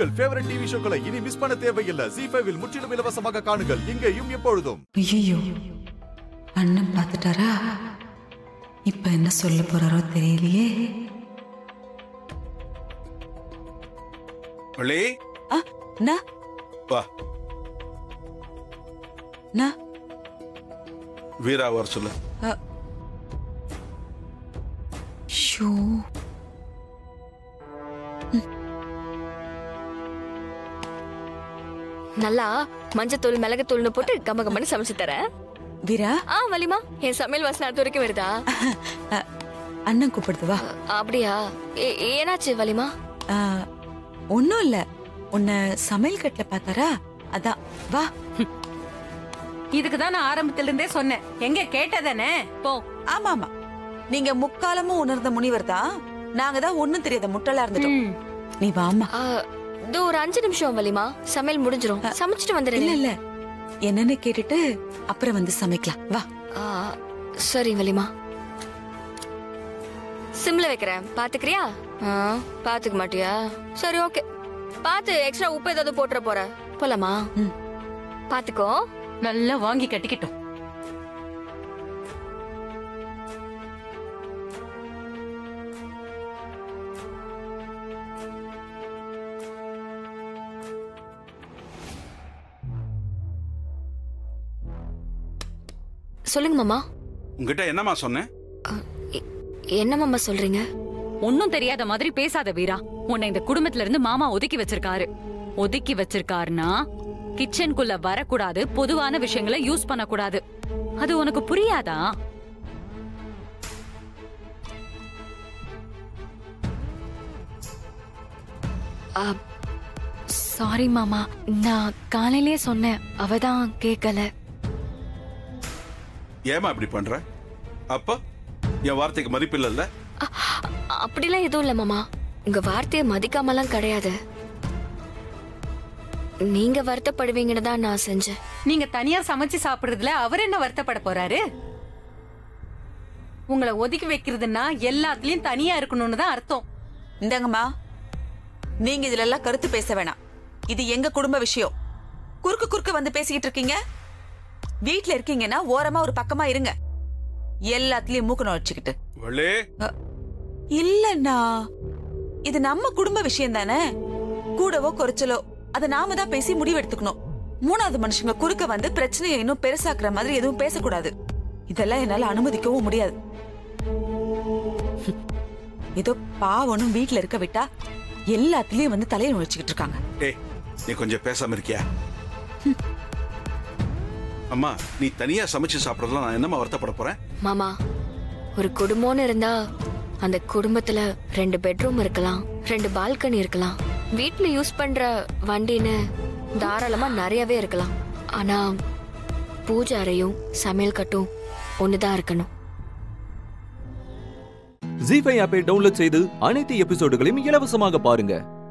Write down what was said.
உங்கள் favourite TV ஷோக்களை இனி miss பண்ண தேவையில்லை ஜி ஃபைவில் முற்றிலும் இலவசமாக காணுங்கள் இங்கேயும் எப்பொழுதும் ஐயோ அண்ணன் பார்த்துட்டாரா இப்ப என்ன சொல்ல போறாரோ தெரியலையே வள்ளி ஆ, நா வா நா வீரா வர சொல்லு ஷோ நல்லா மஞ்சத்தூள் மிளகுத்தூள்னு போட்டு கம்ம கம்மன்னு சமைச்சு தரேன் வீரா ஆ வலிமா என் சமையல் வாசனை அது வரைக்கும் வருதா அ, அண்ணன் கூப்பிடுது வா அப்படியா ஏ- ஏனாச்சு வலிமா ஆ, ஒண்ணும் இல்ல உன்னை சமையல் கட்டுல பார்த்தாரா அதான் வா இதுக்கு தான் நான் ஆரம்பத்துல இருந்தே சொன்னேன் எங்க கேட்டதானே போ ஆமா ஆமா நீங்க முக்காலமும் உணர்ந்த முனிவர் தான் நாங்க தான் ஒண்ணும் தெரியாத முட்டலா இருந்துட்டோம் ம். நீ வாமா ஆ, இதோ ஒரு அஞ்சு நிமிஷம் வலிமா சமையல் முடிஞ்சிரும் சமைச்சிட்டு இல்ல வந்துடுறேன் இல்ல என்னன்னு கேட்டுட்டு அப்புறம் வந்து சமைக்கலாம் வா ஆ, சரி வலிமா சிம்ல வைக்கிறேன் பாத்துக்கிறியா ஆ, பாத்துக்க மாட்டியா சரி ஓகே பாத்து எக்ஸ்ட்ரா உப்பு ஏதாவது போட்டுற போற போலாமா ம். பாத்துக்கோ நல்லா வாங்கி கட்டிக்கிட்டோம் சொல்லுங்க மாமா உங்ககிட்ட என்னம்மா சொன்னேன் எ- என்ன மாமா சொல்றீங்க ஒன்னும் தெரியாத மாதிரி பேசாத வீரா உன்னை இந்த குடும்பத்துல இருந்து மாமா ஒதுக்கி வச்சிருக்காரு ஒதுக்கி வச்சிருக்காருன்னா கிச்சனுக்குள்ள வரக்கூடாது பொதுவான விஷயங்களை யூஸ் பண்ணக்கூடாது அது உனக்கு புரியாதா சாரி மாமா நான் காலையிலே சொன்னேன் அவ தான் கேட்கல ஏமா இப்படி பண்ற அப்ப என் வார்த்தைக்கு மதிப்பு இல்லைல்ல அப்படிலாம் எதுவும் இல்ல மாமா உங்க வார்த்தையை மதிக்காமலாம் கிடையாது நீங்க வருத்தப்படுவீங்கன்னு தான் நான் செஞ்சேன் நீங்க தனியா சமைச்சு சாப்பிடுறதுல அவர் என்ன வருத்தப்பட போறாரு உங்களை ஒதுக்கி வைக்கிறதுன்னா எல்லாத்துலயும் தனியா இருக்கணும்னு தான் அர்த்தம் இந்தாங்கம்மா நீங்க இதுல எல்லாம் கருத்து பேச வேணாம் இது எங்க குடும்ப விஷயம் குறுக்கு குறுக்க வந்து பேசிக்கிட்டு இருக்கீங்க வீட்ல இருக்கீங்கன்னா ஓரமா ஒரு பக்கமா இருங்க எல்லாத்துலயும் மூக்கு நுழைச்சுக்கிட்டு வள்ளி இல்லண்ணா இது நம்ம குடும்ப விஷயம் தானே கூடவோ குறைச்சலோ அத நாம தான் பேசி முடிவெடுத்துக்கணும் மூணாவது மனுஷங்க குறுக்க வந்து பிரச்சனையை இன்னும் பெருசாக்குற மாதிரி எதுவும் பேசக்கூடாது இதெல்லாம் என்னால அனுமதிக்கவும் முடியாது ஏதோ பாவனும் வீட்ல இருக்க விட்டா எல்லாத்துலயும் வந்து தலையை நுழைச்சுக்கிட்டு இருக்காங்க ஏய் நீ கொஞ்சம் பேசாம இருக்கியா அம்மா நீ தனியா சமைச்சு சாப்பிடறதுல நான் என்னம்மா வருத்தப்பட போறேன் மாமா ஒரு குடும்பம்னு இருந்தா அந்த குடும்பத்துல ரெண்டு பெட்ரூம் இருக்கலாம் ரெண்டு பால்கனி இருக்கலாம் வீட்ல யூஸ் பண்ற வண்டின்னு தாராளமா நிறையவே இருக்கலாம் ஆனா பூஜை அறையும் சமையல் கட்டும் ஒண்ணுதான் இருக்கணும் ஜி ஃபைவ் ஆப்பை டவுன்லோட் செய்து அனைத்து எபிசோடுகளையும் இலவசமாக பாருங்க